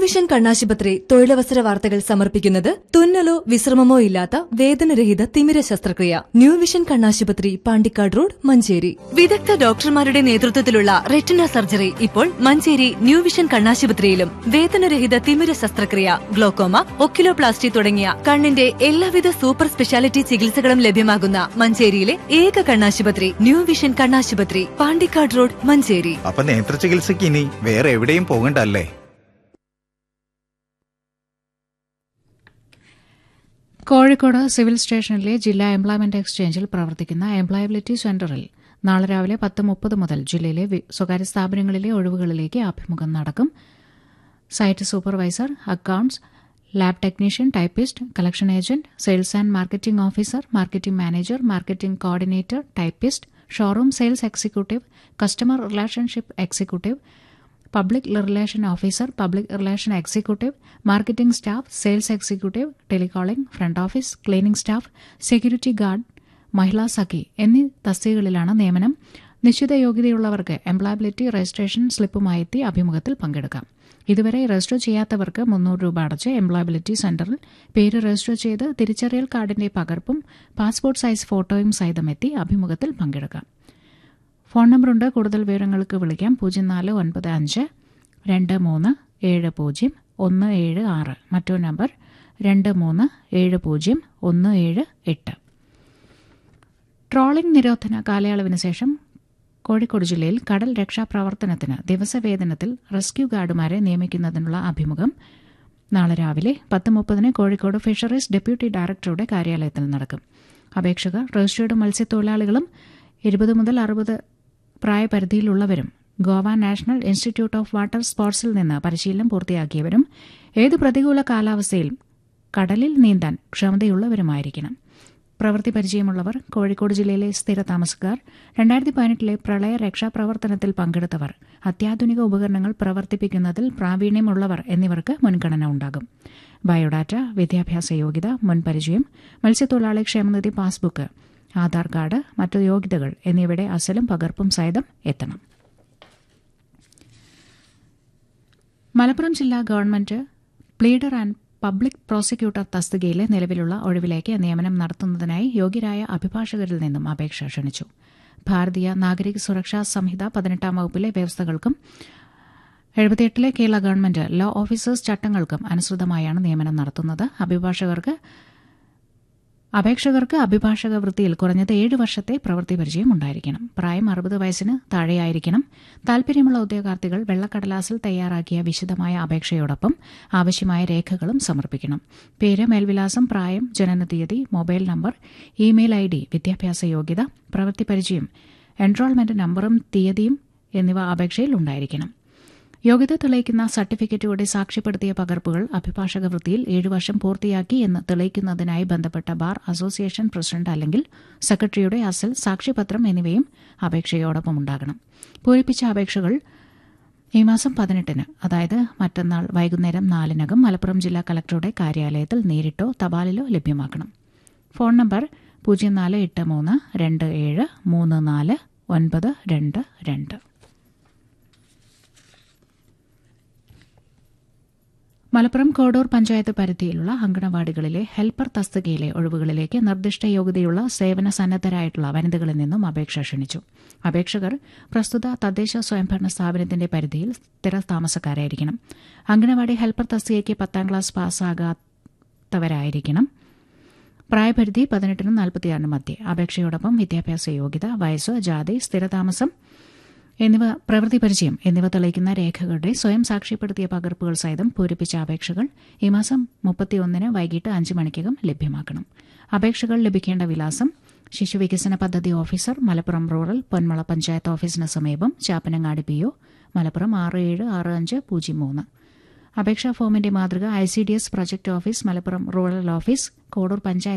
vision കണ്ണാശുപത്രി തൊഴിലവസര വാർത്തകൾ സമർപ്പിക്കുന്നത് തുന്നലോ വിശ്രമമോ ഇല്ലാത്ത വേദനരഹിത തിമിര ശസ്ത്രക്രിയ ന്യൂ വിഷൻ കണ്ണാശുപത്രി പാണ്ടിക്കാട് റോഡ് മഞ്ചേരി വിദഗ്ധ ഡോക്ടർമാരുടെ നേതൃത്വത്തിലുള്ള റെറ്റിന സർജറി ഇപ്പോൾ മഞ്ചേരി ന്യൂ വിഷൻ കണ്ണാശുപത്രിയിലും വേദനരഹിത തിമിര ശസ്ത്രക്രിയ ഗ്ലോക്കോമ ഒക്കിലോപ്ലാസ്റ്റി തുടങ്ങിയ കണ്ണിന്റെ എല്ലാവിധ സൂപ്പർ സ്പെഷ്യാലിറ്റി ചികിത്സകളും ലഭ്യമാകുന്ന മഞ്ചേരിയിലെ ഏക കണ്ണാശുപത്രി ന്യൂ വിഷൻ കണ്ണാശുപത്രി പാണ്ടിക്കാട് റോഡ് മഞ്ചേരി അപ്പൊ നേത്ര ചികിത്സയ്ക്ക് ഇനി വേറെ എവിടെയും പോകണ്ടല്ലേ കോഴിക്കോട് സിവിൽ സ്റ്റേഷനിലെ ജില്ലാ എംപ്ലോയ്മെന്റ് എക്സ്ചേഞ്ചിൽ പ്രവർത്തിക്കുന്ന എംപ്ലോയബിലിറ്റി സെന്ററിൽ നാളെ രാവിലെ പത്ത് മുപ്പത് മുതൽ ജില്ലയിലെ വി- സ്വകാര്യ സ്ഥാപനങ്ങളിലെ ഒഴിവുകളിലേക്ക് അഭിമുഖം നടക്കും site supervisor accounts lab technician typist collection agent sales and marketing officer marketing manager marketing coordinator typist showroom sales executive customer relationship executive public relation officer public relation executive marketing staff sales executive telecalling front office cleaning staff security guard Mahila Sakhi എന്നീ തസ്തികകളിലാണ് നിയമനം നിശ്ചിത യോഗ്യതയുള്ളവർക്ക് employability registration സ്ലിപ്പുമായി എത്തി അഭിമുഖത്തിൽ പങ്കെടുക്കാം ഇതുവരെ register ചെയ്യാത്തവർക്ക് മുന്നൂറ് രൂപ അടച്ച് എംപ്ലോയബിലിറ്റി സെന്ററിൽ പേര് രജിസ്റ്റർ ചെയ്ത് തിരിച്ചറിയൽ കാർഡിന്റെ പകർപ്പും പാസ്പോർട്ട് സൈസ് ഫോട്ടോയും സഹിതമെത്തി അഭിമുഖത്തിൽ പങ്കെടുക്കാം ഫോൺ നമ്പറുണ്ട് കൂടുതൽ വിവരങ്ങൾക്ക് വിളിക്കാം പൂജ്യം നാല് ഒൻപത് അഞ്ച് രണ്ട് മൂന്ന് ഏഴ് പൂജ്യം ഒന്ന് ഏഴ് ആറ് മറ്റൊരു നമ്പർ രണ്ട് മൂന്ന് ഏഴ് പൂജ്യം ഒന്ന് ഏഴ് എട്ട് ട്രോളിംഗ് നിരോധന കാലയളവിന് ശേഷം കോഴിക്കോട് ജില്ലയിൽ കടൽ രക്ഷാപ്രവർത്തനത്തിന് ദിവസവേതനത്തിൽ റെസ്ക്യൂ ഗാർഡുമാരെ നിയമിക്കുന്നതിനുള്ള അഭിമുഖം നാളെ രാവിലെ പത്ത് മുപ്പതിന് കോഴിക്കോട് ഫിഷറീസ് ഡെപ്യൂട്ടി ഡയറക്ടറുടെ കാര്യാലയത്തിൽ നടക്കും അപേക്ഷകർ രജിസ്റ്റേർഡ് മത്സ്യത്തൊഴിലാളികളും ഇരുപത് മുതൽ അറുപത് പ്രായപരിധിയിലുള്ളവരും Goa national institute of water സ്പോർട്സിൽ നിന്ന് പരിശീലനം പൂർത്തിയാക്കിയവരും ഏത് പ്രതികൂല കാലാവസ്ഥയിലും കടലിൽ നീന്താൻ ക്ഷമതയുള്ളവരുമായിരിക്കണം പ്രവൃത്തി പരിചയമുള്ളവർ കോഴിക്കോട് ജില്ലയിലെ സ്ഥിര താമസക്കാർ രണ്ടായിരത്തി പതിനെട്ടിലെ പ്രളയ രക്ഷാപ്രവർത്തനത്തിൽ പങ്കെടുത്തവർ അത്യാധുനിക ഉപകരണങ്ങൾ പ്രവർത്തിപ്പിക്കുന്നതിൽ പ്രാവീണ്യമുള്ളവർ എന്നിവർക്ക് മുൻഗണന ഉണ്ടാകും ബയോഡാറ്റ വിദ്യാഭ്യാസ യോഗ്യത മുൻപരിചയം മത്സ്യത്തൊഴിലാളി ക്ഷേമനിധി പാസ്ബുക്ക് ആധാർ കാർഡ് മറ്റു യോഗ്യതകൾ എന്നിവയുടെ അസലും പകർപ്പും സഹിതം എത്തണം മലപ്പുറം ജില്ലാ government pleader and public prosecutor തസ്തികയിലെ നിലവിലുള്ള ഒഴിവിലേക്ക് നിയമനം നടത്തുന്നതിനായി യോഗ്യരായ അഭിഭാഷകരിൽ നിന്നും അപേക്ഷ ക്ഷണിച്ചു ഭാരതീയ നാഗരിക സുരക്ഷാ സംഹിത പതിനെട്ടാം വകുപ്പിലെ വ്യവസ്ഥകൾക്കും എഴുപത്തിയെട്ടിലെ കേരള ഗവൺമെന്റ് ലോ ഓഫീസേഴ്സ് ചട്ടങ്ങൾക്കും അനുസൃതമായാണ് നിയമനം നടത്തുന്നത് അഭിഭാഷകർക്ക് അപേക്ഷകർക്ക് അഭിഭാഷക വൃത്തിയിൽ കുറഞ്ഞത് ഏഴ് വർഷത്തെ പ്രവൃത്തി പരിചയം ഉണ്ടായിരിക്കണം പ്രായം അറുപത് വയസ്സിന് താഴെയായിരിക്കണം താൽപര്യമുള്ള ഉദ്യോഗാർത്ഥികൾ വെള്ളക്കടലാസിൽ തയ്യാറാക്കിയ വിശദമായ അപേക്ഷയോടൊപ്പം ആവശ്യമായ രേഖകളും സമർപ്പിക്കണം പേര് മേൽവിലാസം പ്രായം ജനനതീയതി mobile number email I D വിദ്യാഭ്യാസ യോഗ്യത പ്രവൃത്തി പരിചയം എൻറോൾമെന്റ് നമ്പറും തീയതിയും എന്നിവ അപേക്ഷയിൽ ഉണ്ടായിരിക്കണം യോഗ്യത തെളിയിക്കുന്ന സർട്ടിഫിക്കറ്റുകളുടെ സാക്ഷ്യപ്പെടുത്തിയ പകർപ്പുകൾ അഭിഭാഷക വൃത്തിയിൽ ഏഴു വർഷം പൂർത്തിയാക്കി എന്ന് തെളിയിക്കുന്നതിനായി ബന്ധപ്പെട്ട ബാർ അസോസിയേഷൻ പ്രസിഡന്റ് അല്ലെങ്കിൽ സെക്രട്ടറിയുടെ അസൽ സാക്ഷ്യപത്രം എന്നിവയും അപേക്ഷയോടൊപ്പം ഉണ്ടാകണം പൂരിപ്പിച്ച അപേക്ഷകൾ ഈ മാസം പതിനെട്ടിന് അതായത് മറ്റന്നാൾ വൈകുന്നേരം നാലിനകം മലപ്പുറം ജില്ലാ കളക്ടറുടെ കാര്യാലയത്തിൽ നേരിട്ടോ തപാലിലോ ലഭ്യമാക്കണം ഫോൺ നമ്പർ പൂജ്യം നാല് എട്ട് മൂന്ന് രണ്ട് ഏഴ് മൂന്ന് നാല് ഒൻപത് രണ്ട് രണ്ട് മലപ്പുറം കോഡൂർ പഞ്ചായത്ത് പരിധിയിലുള്ള അങ്കണവാടികളിലെ ഹെൽപ്പർ തസ്തികയിലെ ഒഴിവുകളിലേക്ക് നിർദ്ദിഷ്ട യോഗ്യതയുള്ള സേവന സന്നദ്ധരായിട്ടുള്ള വനിതകളിൽ നിന്നും അപേക്ഷ ക്ഷണിച്ചു അപേക്ഷകർ പ്രസ്തുത തദ്ദേശ സ്വയംഭരണ സ്ഥാപനത്തിന്റെ പരിധിയിൽ സ്ഥിര താമസക്കാരായിരിക്കണം അങ്കണവാടി ഹെൽപ്പർ തസ്തികയ്ക്ക് പത്താം ക്ലാസ് പാസ്സാകാത്തവരായിരിക്കണം പ്രായപരിധി പതിനെട്ടിനും നാൽപ്പത്തിയാറിനും മധ്യേ അപേക്ഷയോടൊപ്പം വിദ്യാഭ്യാസ യോഗ്യത വയസ്സ് ജാതി സ്ഥിരതാമസം എന്നിവ പ്രവൃത്തി പരിചയം എന്നിവ തെളിയിക്കുന്ന രേഖകളുടെ സ്വയം സാക്ഷ്യപ്പെടുത്തിയ പകർപ്പുകൾ സഹിതം പൂരിപ്പിച്ച അപേക്ഷകൾ ഈ മാസം മുപ്പത്തിയൊന്നിന് വൈകിട്ട് അഞ്ച് മണിക്കകം ലഭ്യമാക്കണം അപേക്ഷകൾ ലഭിക്കേണ്ട വിലാസം ശിശുവികസന പദ്ധതി ഓഫീസർ മലപ്പുറം റൂറൽ പൊന്മള പഞ്ചായത്ത് ഓഫീസിന് സമീപം ചാപ്പനങ്ങാടി പി ഒ മലപ്പുറം ആറ് ഏഴ് ആറ് അഞ്ച് പൂജ്യം മൂന്ന് അപേക്ഷാ ഫോമിന്റെ മാതൃക I C D S project office Malappuram rural office Kodur panchayat